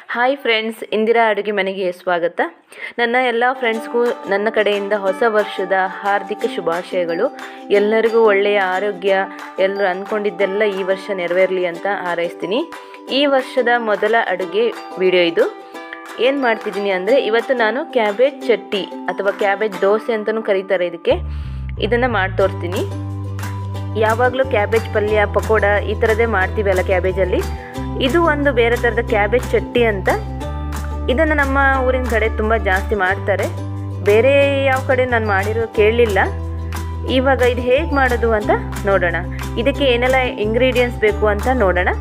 hi friends Indira ಅಡುಗೆ ಮನೆಗೆ ಸ್ವಾಗತ ನನ್ನ ಎಲ್ಲ ಫ್ರೆಂಡ್ಸ್ಗೂ ನನ್ನ ಕಡೆಯಿಂದ ಹೊಸ ವರ್ಷದ ಹಾರ್ದಿಕ ಶುಭಾಶಯಗಳು ಎಲ್ಲರಿಗೂ ಒಳ್ಳೆಯ ಆರೋಗ್ಯ ಎಲ್ಲರೂ ಅಂದ್ಕೊಂಡಿದ್ದೆಲ್ಲ ಈ ವರ್ಷ ನೆರವೇರಲಿ ಅಂತ ಹಾರೈಸ್ತೀನಿ ಈ ವರ್ಷದ ಮೊದಲ ಅಡುಗೆ ವಿಡಿಯೋ ಇದು ಏನು ಮಾಡ್ತಿದ್ದೀನಿ ಅಂದರೆ ಇವತ್ತು ನಾನು ಕ್ಯಾಬೇಜ್ ಚಟ್ಟಿ ಅಥವಾ ಕ್ಯಾಬೇಜ್ ದೋಸೆ ಅಂತಲೂ ಕರೀತಾರೆ ಇದಕ್ಕೆ ಇದನ್ನು ಮಾಡಿ ತೋರಿಸ್ತೀನಿ ಯಾವಾಗಲೂ ಕ್ಯಾಬೇಜ್ ಪಲ್ಯ ಪಕೋಡ ಈ ಥರದೇ ಮಾಡ್ತೀವಲ್ಲ ಕ್ಯಾಬೇಜಲ್ಲಿ ಇದು ಒಂದು ಬೇರೆ ಥರದ ಕ್ಯಾಬೇಜ್ ಚಟ್ನಿ ಅಂತ ಇದನ್ನು ನಮ್ಮ ಊರಿನ ಕಡೆ ತುಂಬ ಜಾಸ್ತಿ ಮಾಡ್ತಾರೆ ಬೇರೆ ಯಾವ ಕಡೆ ನಾನು ಮಾಡಿರೋ ಕೇಳಲಿಲ್ಲ ಇವಾಗ ಇದು ಹೇಗೆ ಮಾಡೋದು ಅಂತ ನೋಡೋಣ ಇದಕ್ಕೆ ಏನೆಲ್ಲ ಇಂಗ್ರೀಡಿಯೆಂಟ್ಸ್ ಬೇಕು ಅಂತ ನೋಡೋಣ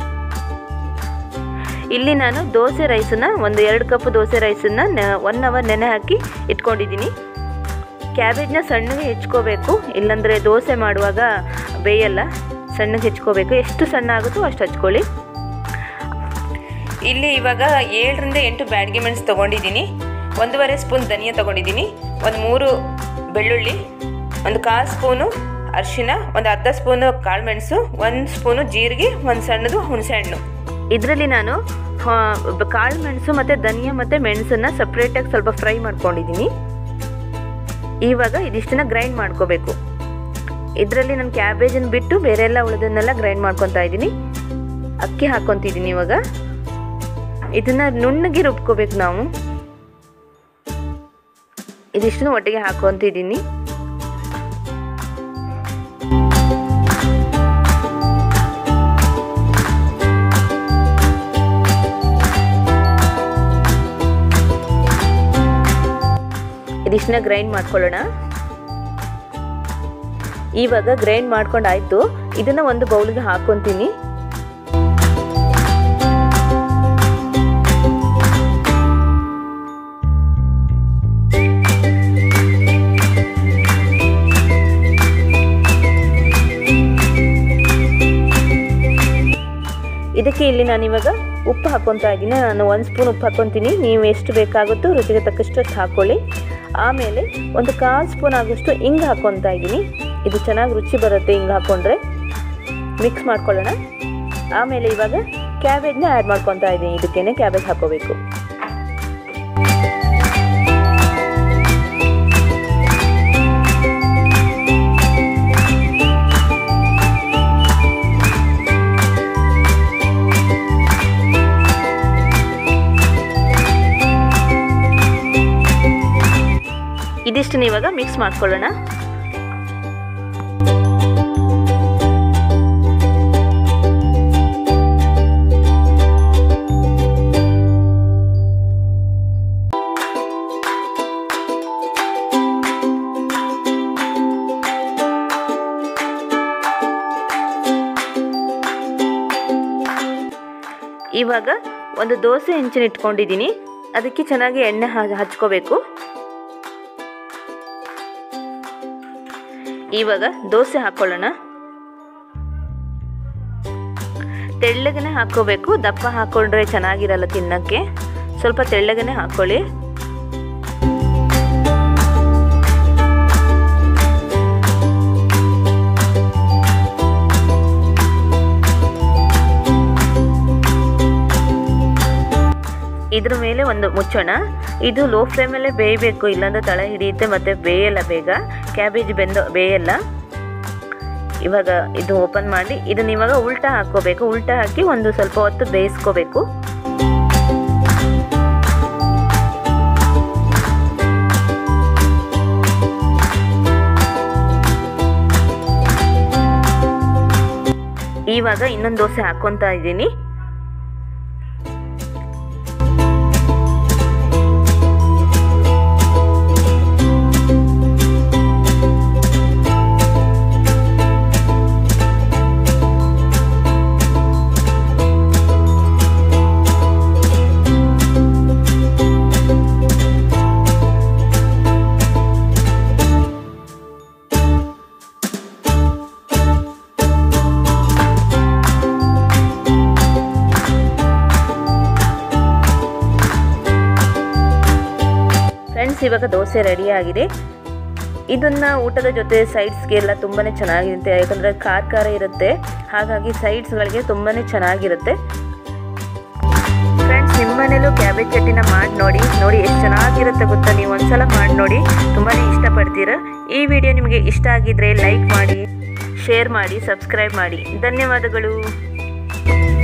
ಇಲ್ಲಿ ನಾನು ದೋಸೆ ರೈಸನ್ನು ಒಂದು ಎರಡು ಕಪ್ ದೋಸೆ ರೈಸನ್ನು ಒನ್ ಅವರ್ ನೆನೆ ಹಾಕಿ ಇಟ್ಕೊಂಡಿದ್ದೀನಿ ಕ್ಯಾಬೇಜ್ನ ಸಣ್ಣಗೆ ಹೆಚ್ಕೋಬೇಕು ಇಲ್ಲಾಂದರೆ ದೋಸೆ ಮಾಡುವಾಗ ಬೇಯಲ್ಲ ಸಣ್ಣಗೆ ಹೆಚ್ಕೋಬೇಕು ಎಷ್ಟು ಸಣ್ಣ ಆಗುತ್ತೋ ಅಷ್ಟು ಹಚ್ಕೊಳ್ಳಿ ಇಲ್ಲಿ ಇವಾಗ ಏಳರಿಂದ ಎಂಟು ಬ್ಯಾಡ್ಗೆ ಮೆಣಸು ತೊಗೊಂಡಿದ್ದೀನಿ ಒಂದೂವರೆ ಸ್ಪೂನ್ ಧನಿಯಾ ತೊಗೊಂಡಿದ್ದೀನಿ ಒಂದು ಮೂರು ಬೆಳ್ಳುಳ್ಳಿ ಒಂದು ಕಾಲು ಸ್ಪೂನು ಅರಿಶಿನ ಒಂದು ಅರ್ಧ ಸ್ಪೂನು ಕಾಳುಮೆಣಸು ಒಂದು ಸ್ಪೂನು ಜೀರಿಗೆ ಒಂದು ಸಣ್ಣದು ಹುಣಸೆಹಣ್ಣು ಇದರಲ್ಲಿ ನಾನು ಕಾಳು ಮೆಣಸು ಮತ್ತು ಧನಿಯಾ ಮತ್ತು ಮೆಣಸನ್ನು ಸಪ್ರೇಟಾಗಿ ಸ್ವಲ್ಪ ಫ್ರೈ ಮಾಡ್ಕೊಂಡಿದ್ದೀನಿ ಇವಾಗ ಇದಿಷ್ಟನ್ನ ಗ್ರೈಂಡ್ ಮಾಡ್ಕೋಬೇಕು ಇದರಲ್ಲಿ ನಾನು ಕ್ಯಾಬೇಜನ್ನು ಬಿಟ್ಟು ಬೇರೆ ಎಲ್ಲ ಉಳಿದನ್ನೆಲ್ಲ ಗ್ರೈಂಡ್ ಮಾಡ್ಕೊತಾ ಇದ್ದೀನಿ ಅಕ್ಕಿ ಹಾಕ್ಕೊತಿದ್ದೀನಿ ಇವಾಗ ಇದನ್ನು ನುಣ್ಣಗೆ ರುಬ್ಕೋಬೇಕು ನಾವು ಇದಿಷ್ಟನ್ನು ಒಟ್ಟಿಗೆ ಹಾಕ್ಕೊತಿದ್ದೀನಿ ಇದಿಷ್ಟನ್ನ ಗ್ರೈಂಡ್ ಮಾಡ್ಕೊಳ್ಳೋಣ ಇವಾಗ ಗ್ರೈಂಡ್ ಮಾಡ್ಕೊಂಡಾಯ್ತು ಇದನ್ನ ಒಂದು ಬೌಲ್ಗೆ ಹಾಕೊಂತೀನಿ ಇದಕ್ಕೆ ಇಲ್ಲಿ ನಾನು ಇವಾಗ ಉಪ್ಪು ಹಾಕ್ಕೊತಾ ಇದ್ದೀನಿ ನಾನು ಒಂದು ಸ್ಪೂನ್ ಉಪ್ಪು ಹಾಕ್ಕೊತೀನಿ ನೀವು ಎಷ್ಟು ಬೇಕಾಗುತ್ತೋ ರುಚಿಗೆ ತಕ್ಕಷ್ಟು ಹಾಕ್ಕೊಳ್ಳಿ ಆಮೇಲೆ ಒಂದು ಕಾಲು ಸ್ಪೂನ್ ಆಗೋಷ್ಟು ಹಿಂಗೆ ಹಾಕ್ಕೊತಾ ಇದ್ದೀನಿ ಇದು ಚೆನ್ನಾಗಿ ರುಚಿ ಬರುತ್ತೆ ಹಿಂಗೆ ಹಾಕ್ಕೊಂಡ್ರೆ ಮಿಕ್ಸ್ ಮಾಡ್ಕೊಳ್ಳೋಣ ಆಮೇಲೆ ಇವಾಗ ಕ್ಯಾಬೇಜ್ನ ಆ್ಯಡ್ ಮಾಡ್ಕೊತಾ ಇದ್ದೀನಿ ಇದಕ್ಕೇನೆ ಕ್ಯಾಬೇಜ್ ಹಾಕೋಬೇಕು ಇದಿಷ್ಟನ್ನ ಇವಾಗ ಮಿಕ್ಸ್ ಮಾಡ್ಕೊಳ್ಳೋಣ ಇವಾಗ ಒಂದು ದೋಸೆ ಹೆಂಚಿನ ಇಟ್ಕೊಂಡಿದ್ದೀನಿ ಅದಕ್ಕೆ ಚೆನ್ನಾಗಿ ಎಣ್ಣೆ ಹಚ್ಕೋಬೇಕು ಇವಾಗ ದೋಸೆ ಹಾಕೊಳ್ಳೋಣ ತೆಳ್ಳಗನೆ ಹಾಕೋಬೇಕು ದಪ್ಪ ಹಾಕೊಂಡ್ರೆ ಚೆನ್ನಾಗಿರಲ್ಲ ತಿನ್ನಕ್ಕೆ ಸ್ವಲ್ಪ ತೆಳ್ಳಗನೆ ಹಾಕೊಳ್ಳಿ ಇದ್ರ ಮೇಲೆ ಒಂದು ಮುಚ್ಚೋಣ ಇದು ಲೋ ಫ್ಲೇಮಲ್ಲೇ ಬೇಯಬೇಕು ಇಲ್ಲಾಂದ್ರೆ ತಳ ಹಿಡಿಯುತ್ತೆ ಮತ್ತು ಬೇಯಲ್ಲ ಬೇಗ ಕ್ಯಾಬೇಜ್ ಬೆಂದು ಬೇಯಲ್ಲ ಇವಾಗ ಇದು ಓಪನ್ ಮಾಡಿ ಇದನ್ನ ಇವಾಗ ಉಲ್ಟಾ ಹಾಕ್ಕೋಬೇಕು ಉಲ್ಟಾ ಹಾಕಿ ಒಂದು ಸ್ವಲ್ಪ ಹೊತ್ತು ಬೇಯಿಸ್ಕೋಬೇಕು ಇವಾಗ ಇನ್ನೊಂದು ದೋಸೆ ಹಾಕ್ಕೊತಾ ಇದ್ದೀನಿ ಫ್ರೆಂಡ್ಸ್ ಇವಾಗ ದೋಸೆ ರೆಡಿ ಆಗಿದೆ ಇದನ್ನು ಊಟದ ಜೊತೆ ಸೈಡ್ಸ್ಗೆಲ್ಲ ತುಂಬಾ ಚೆನ್ನಾಗಿರುತ್ತೆ ಯಾಕಂದರೆ ಖಾರ ಖಾರ ಇರುತ್ತೆ ಹಾಗಾಗಿ ಸೈಡ್ಸ್ಗಳಿಗೆ ತುಂಬಾ ಚೆನ್ನಾಗಿರುತ್ತೆ ಫ್ರೆಂಡ್ಸ್ ನಿಮ್ಮ ಮನೇಲೂ ಕ್ಯಾಬೇಜ್ ಚಟ್ನಿನ ಮಾಡಿ ನೋಡಿ ನೋಡಿ ಎಷ್ಟು ಚೆನ್ನಾಗಿರುತ್ತೆ ಗೊತ್ತಾ ನೀವು ಒಂದ್ಸಲ ಮಾಡಿ ನೋಡಿ ತುಂಬಾ ಇಷ್ಟಪಡ್ತೀರ ಈ ವಿಡಿಯೋ ನಿಮಗೆ ಇಷ್ಟ ಆಗಿದ್ರೆ ಲೈಕ್ ಮಾಡಿ ಶೇರ್ ಮಾಡಿ ಸಬ್ಸ್ಕ್ರೈಬ್ ಮಾಡಿ ಧನ್ಯವಾದಗಳು